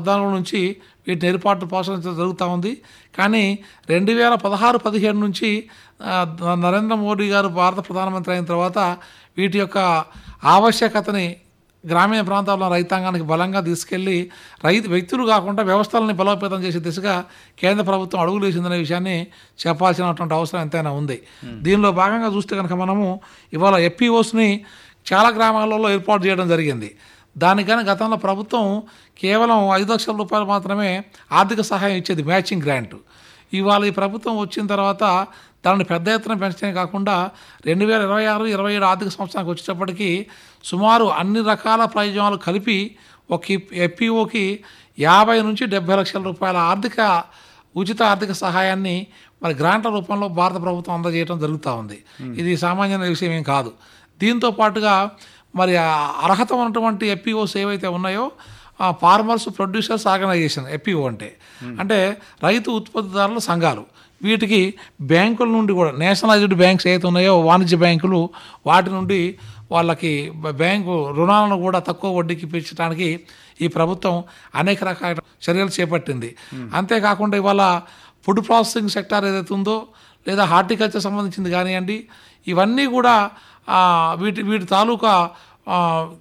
పద్నాలుగు నుంచి వీటిని ఏర్పాటు ప్రోత్సహించడం జరుగుతూ ఉంది కానీ రెండు వేల పదహారు పదిహేడు నుంచి ఆ, నరేంద్ర మోడీ గారు భారత ప్రధానమంత్రి అయిన తర్వాత వీటి యొక్క ఆవశ్యకతని గ్రామీణ ప్రాంతాల్లో రైతాంగానికి బలంగా తీసుకెళ్లి రైతు వ్యక్తులు కాకుండా వ్యవస్థలని బలోపేతం చేసే దిశగా కేంద్ర ప్రభుత్వం అడుగులు వేసిందనే విషయాన్ని చెప్పాల్సినటువంటి అవసరం ఎంతైనా ఉంది దీనిలో భాగంగా చూస్తే కనుక మనము ఇవాళ ఎఫ్పిఓస్ని చాలా గ్రామాలలో ఏర్పాటు చేయడం జరిగింది దానికని గతంలో ప్రభుత్వం కేవలం ఐదు లక్షల రూపాయలు మాత్రమే ఆర్థిక సహాయం ఇచ్చేది మ్యాచింగ్ గ్రాంట్ ఇవాళ ఈ ప్రభుత్వం వచ్చిన తర్వాత దానిని పెద్ద ఎత్తున పెంచడమే కాకుండా రెండు వేల ఇరవై ఆరు ఇరవై ఏడు ఆర్థిక సంవత్సరానికి వచ్చేటప్పటికి సుమారు అన్ని రకాల ప్రయోజనాలు కలిపి ఒక ఎఫ్పిఓకి యాభై నుంచి డెబ్బై లక్షల రూపాయల ఆర్థిక ఉచిత ఆర్థిక సహాయాన్ని మరి గ్రాంట్ల రూపంలో భారత ప్రభుత్వం అందజేయడం జరుగుతూ ఉంది ఇది సామాన్యమైన విషయం ఏం కాదు దీంతో పాటుగా మరి ఆ అర్హత ఉన్నటువంటి ఎఫ్పిఓస్ ఏవైతే ఉన్నాయో ఆ ఫార్మర్స్ ప్రొడ్యూసర్స్ ఆర్గనైజేషన్ ఎఫ్పిఓ అంటే అంటే రైతు ఉత్పత్తిదారుల సంఘాలు వీటికి బ్యాంకుల నుండి కూడా నేషనలైజ్డ్ బ్యాంక్స్ ఏవైతే ఉన్నాయో వాణిజ్య బ్యాంకులు వాటి నుండి వాళ్ళకి బ- బ్యాంకు రుణాలను కూడా తక్కువ వడ్డీకి ఇప్పించడానికి ఈ ప్రభుత్వం అనేక రకాల చర్యలు చేపట్టింది అంతేకాకుండా ఇవాళ ఫుడ్ ప్రాసెసింగ్ సెక్టార్ ఏదైతే ఉందో లేదా హార్టికల్చర్ సంబంధించింది కానివ్వండి ఇవన్నీ కూడా ఆ, వీటి వీటి తాలూకా ఆ,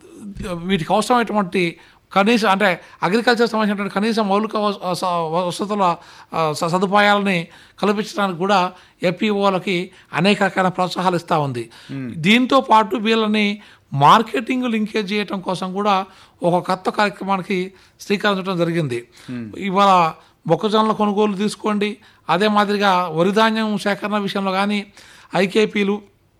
వీటికి అవసరమైనటువంటి కనీస అంటే అగ్రికల్చర్ సంబంధించినటువంటి కనీస మౌలిక వస- వస- వసతుల ఆ, స- సదుపాయాలని కల్పించడానికి కూడా ఎఫ్పిఓలకి అనేక రకాల ప్రోత్సాహాలు ఇస్తూ ఉంది దీంతో పాటు వీళ్ళని మార్కెటింగ్ లింకేజ్ చేయడం కోసం కూడా ఒక కొత్త కార్యక్రమానికి శ్రీకారం చుట్టడం జరిగింది ఇవాళ మొక్కజొన్నల కొనుగోలు తీసుకోండి అదే మాదిరిగా వరి ధాన్యం సేకరణ విషయంలో కానీ ఐకేపీలు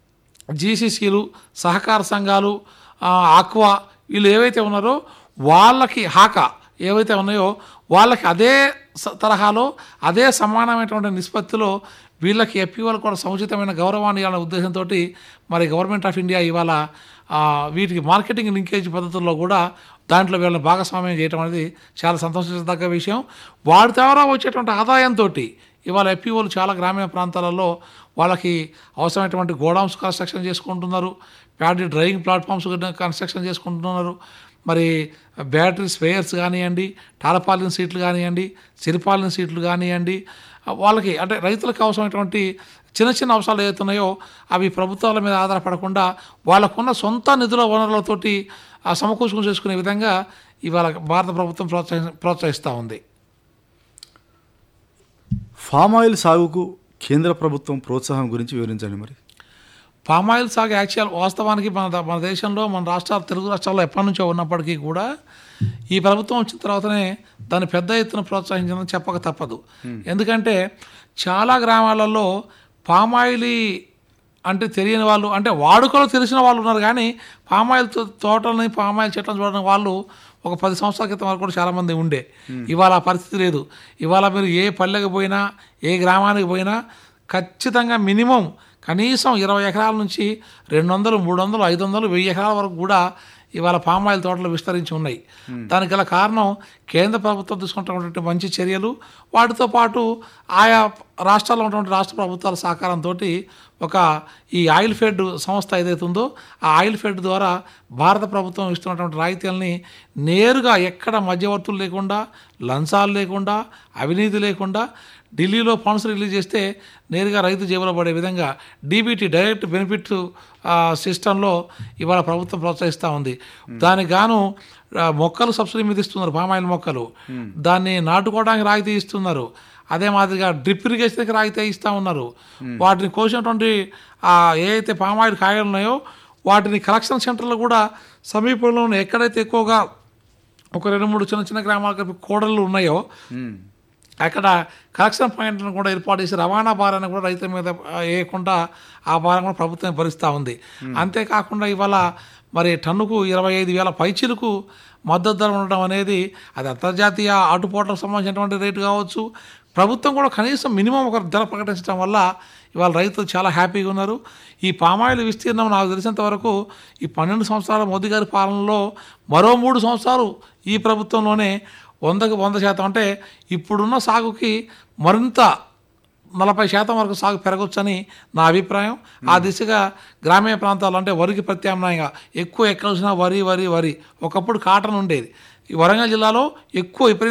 జీసీసీలు సహకార సంఘాలు ఆ, ఆక్వా వీళ్ళు ఏవైతే ఉన్నారో వాళ్ళకి హాకా ఏవైతే ఉన్నాయో వాళ్ళకి అదే స- తరహాలో అదే సమానమైనటువంటి నిష్పత్తిలో వీళ్ళకి ఎఫ్ఈఓలు కూడా సముచితమైన గౌరవాన్ని ఇవ్వాలనే ఉద్దేశంతో మరి గవర్నమెంట్ ఆఫ్ ఇండియా ఇవాళ ఆ, వీటికి మార్కెటింగ్ లింకేజ్ పద్ధతుల్లో కూడా దాంట్లో వీళ్ళని భాగస్వామ్యం చేయడం అనేది చాలా సంతోషించదగ్గ విషయం వాటి ద్వారా వచ్చేటువంటి ఆదాయంతో ఇవాళ ఎఫ్ఈఓలు చాలా గ్రామీణ ప్రాంతాలలో వాళ్ళకి అవసరమైనటువంటి గోడౌన్స్ కన్స్ట్రక్షన్ చేసుకుంటున్నారు ప్యాడీ డ్రైవింగ్ ప్లాట్ఫామ్స్ కన్స్ట్రక్షన్ చేసుకుంటున్నారు మరి బ్యాటరీ స్పేయర్స్ కానివ్వండి టాలపాలిన్ సీట్లు కానివ్వండి సిరిపాలిన్ సీట్లు కానివ్వండి వాళ్ళకి అంటే రైతులకు అవసరమైనటువంటి చిన్న చిన్న అవసరాలు ఏవైతే ఉన్నాయో అవి ప్రభుత్వాల మీద ఆధారపడకుండా వాళ్ళకున్న సొంత నిధుల వనరులతోటి ఆ సమకూర్చుకుని చేసుకునే విధంగా ఇవాళ భారత ప్రభుత్వం ప్రోత్సహి ప్రోత్సహిస్తూ ఉంది ఫామ్ ఆయిల్ సాగుకు కేంద్ర ప్రభుత్వం ప్రోత్సాహం గురించి వివరించండి మరి పామాయిల్ సాగు యాక్చువల్ వాస్తవానికి మన ద- మన దేశంలో మన రాష్ట్రాలు తెలుగు రాష్ట్రాల్లో ఎప్పటి నుంచో ఉన్నప్పటికీ కూడా ఈ ప్రభుత్వం వచ్చిన తర్వాతనే దాన్ని పెద్ద ఎత్తున ప్రోత్సహించడం చెప్పక తప్పదు ఎందుకంటే చాలా గ్రామాలలో పామాయిల్ అంటే తెలియని వాళ్ళు అంటే వాడుకలో తెలిసిన వాళ్ళు ఉన్నారు కానీ పామాయిల్ తో- తోటలని పామాయిల్ చెట్లను చూడడం వాళ్ళు ఒక పది సంవత్సరాల క్రితం వరకు కూడా చాలామంది ఉండే ఇవాళ ఆ పరిస్థితి లేదు ఇవాళ మీరు ఏ పల్లెకి పోయినా ఏ గ్రామానికి పోయినా ఖచ్చితంగా మినిమం కనీసం ఇరవై ఎకరాల నుంచి రెండు వందలు మూడు వందలు ఐదు వందలు వెయ్యి ఎకరాల వరకు కూడా ఇవాళ పామాయిల్ తోటలు విస్తరించి ఉన్నాయి దానికి గల కారణం కేంద్ర ప్రభుత్వం తీసుకుంటున్నటువంటి మంచి చర్యలు వాటితో పాటు ఆయా రాష్ట్రాల్లో ఉన్నటువంటి రాష్ట్ర ప్రభుత్వాల సహకారంతో ఒక ఈ ఆయిల్ ఫెడ్ సంస్థ ఏదైతే ఉందో ఆ ఆయిల్ ఫెడ్ ద్వారా భారత ప్రభుత్వం ఇస్తున్నటువంటి రాయితీలని నేరుగా ఎక్కడ మధ్యవర్తులు లేకుండా లంచాలు లేకుండా అవినీతి లేకుండా ఢిల్లీలో ఫండ్స్ రిలీజ్ చేస్తే నేరుగా రైతు జేబులో పడే విధంగా డీబీటీ డైరెక్ట్ బెనిఫిట్ సిస్టంలో ఇవాళ ప్రభుత్వం ప్రోత్సహిస్తూ ఉంది దానికి గాను ఆ, మొక్కలు సబ్సిడీ మీద ఇస్తున్నారు పామాయిల్ మొక్కలు దాన్ని నాటుకోవడానికి రాయితీ ఇస్తున్నారు అదే మాదిరిగా డ్రిప్ ఇరిగేషన్కి రాయితీ ఇస్తూ ఉన్నారు వాటిని కోసినటువంటి ఆ ఏ అయితే పామాయిల్ కాయలు ఉన్నాయో వాటిని కలెక్షన్ సెంటర్లు కూడా సమీపంలో ఉన్న ఎక్కడైతే ఎక్కువగా ఒక రెండు మూడు చిన్న చిన్న గ్రామాలకు కోడళ్ళు ఉన్నాయో అక్కడ కలెక్షన్ పాయింట్లను కూడా ఏర్పాటు చేసి రవాణా భారాన్ని కూడా రైతుల మీద ఆ, వేయకుండా ఆ భారం కూడా ప్రభుత్వం భరిస్తూ ఉంది అంతేకాకుండా ఇవాళ మరి టన్నుకు ఇరవై ఐదు వేల పైచీలకు మద్దతు ధర ఉండడం అనేది అది అంతర్జాతీయ ఆటుపోట్లకు సంబంధించినటువంటి రేటు కావచ్చు ప్రభుత్వం కూడా కనీసం మినిమం ఒక ధర ప్రకటించడం వల్ల ఇవాళ రైతులు చాలా హ్యాపీగా ఉన్నారు ఈ పామాయిల్ విస్తీర్ణం నాకు తెలిసినంత వరకు ఈ పన్నెండు సంవత్సరాల మోదీ గారి పాలనలో మరో మూడు సంవత్సరాలు ఈ ప్రభుత్వంలోనే వందకు వంద శాతం అంటే ఇప్పుడున్న సాగుకి మరింత నలభై శాతం వరకు సాగు పెరగొచ్చని నా అభిప్రాయం ఆ దిశగా గ్రామీణ ప్రాంతాల్లో అంటే వరికి ప్రత్యామ్నాయంగా ఎక్కువ ఎక్కడ చూసినా వరి వరి వరి ఒకప్పుడు కాటన్ ఉండేది ఈ వరంగల్ జిల్లాలో ఎక్కువ విపరీత